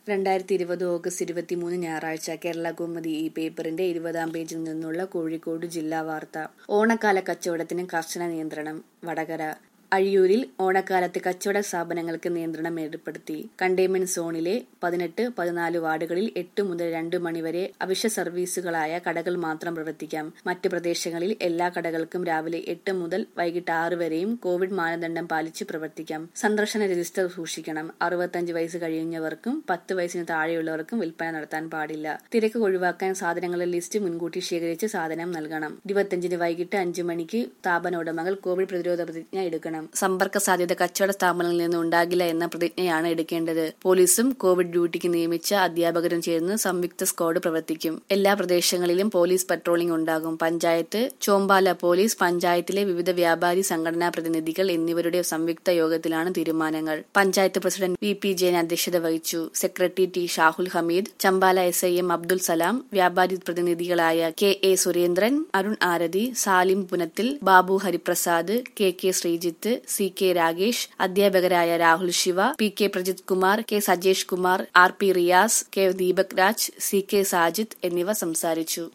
രണ്ടായിരത്തി ഇരുപത് ഓഗസ്റ്റ് ഇരുപത്തിമൂന്ന് ഞായറാഴ്ച കേരള കൗമുദി ഈ പേപ്പറിന്റെ ഇരുപതാം പേജിൽ നിന്നുള്ള കോഴിക്കോട് ജില്ലാ വാർത്ത ഓണക്കാല കച്ചവടത്തിന് കർശന നിയന്ത്രണം വടകര അഴിയൂരിൽ ഓണക്കാലത്ത് കച്ചവട സ്ഥാപനങ്ങൾക്ക് നിയന്ത്രണം ഏർപ്പെടുത്തി കണ്ടെയ്ൻമെന്റ് സോണിലെ പതിനെട്ട് പതിനാല് വാർഡുകളിൽ എട്ട് മുതൽ രണ്ട് മണിവരെ അവശ്യ സർവീസുകളായ കടകൾ മാത്രം പ്രവർത്തിക്കാം മറ്റ് പ്രദേശങ്ങളിൽ എല്ലാ കടകൾക്കും രാവിലെ എട്ട് മുതൽ വൈകിട്ട് ആറ് വരെയും കോവിഡ് മാനദണ്ഡം പാലിച്ച് പ്രവർത്തിക്കാം സന്ദർശന രജിസ്റ്റർ സൂക്ഷിക്കണം അറുപത്തഞ്ച് വയസ്സ് കഴിഞ്ഞവർക്കും പത്ത് വയസ്സിന് താഴെയുള്ളവർക്കും വിൽപ്പന നടത്താൻ പാടില്ല തിരക്ക് ഒഴിവാക്കാൻ സാധനങ്ങളുടെ ലിസ്റ്റ് മുൻകൂട്ടി ശേഖരിച്ച് സാധനം നൽകണം ഇരുപത്തിയഞ്ചിന് വൈകിട്ട് അഞ്ചു മണിക്ക് സ്ഥാപന ഉടമകൾ കോവിഡ് പ്രതിരോധ പ്രതിജ്ഞ എടുക്കണം സമ്പർക്ക സാധ്യത കച്ചവട സ്ഥാപനങ്ങളിൽ നിന്ന് ഉണ്ടാകില്ല എന്ന പ്രതിജ്ഞയാണ് എടുക്കേണ്ടത് പോലീസും കോവിഡ് ഡ്യൂട്ടിക്ക് നിയമിച്ച അധ്യാപകരും ചേർന്ന് സംയുക്ത സ്ക്വാഡ് പ്രവർത്തിക്കും എല്ലാ പ്രദേശങ്ങളിലും പോലീസ് പട്രോളിംഗ് ഉണ്ടാകും പഞ്ചായത്ത് ചോമ്പാല പോലീസ് പഞ്ചായത്തിലെ വിവിധ വ്യാപാരി സംഘടനാ പ്രതിനിധികൾ എന്നിവരുടെ സംയുക്ത യോഗത്തിലാണ് തീരുമാനങ്ങൾ panchayat president V P Jayan അധ്യക്ഷത വഹിച്ചു secretary T Shahul Hameed Chombala S I M Abdul Salam വ്യാപാരി പ്രതിനിധികളായ K A Surendran Arun Arathi Salim Punathil Babu Hariprasad K K Sreejith C K Ragesh അധ്യാപകരായ Rahul Siva P K Prajith Kumar K Sajesh Kumar R P Riyas K Deepak Raj C K Sajid എന്നിവർ സംസാരിച്ചു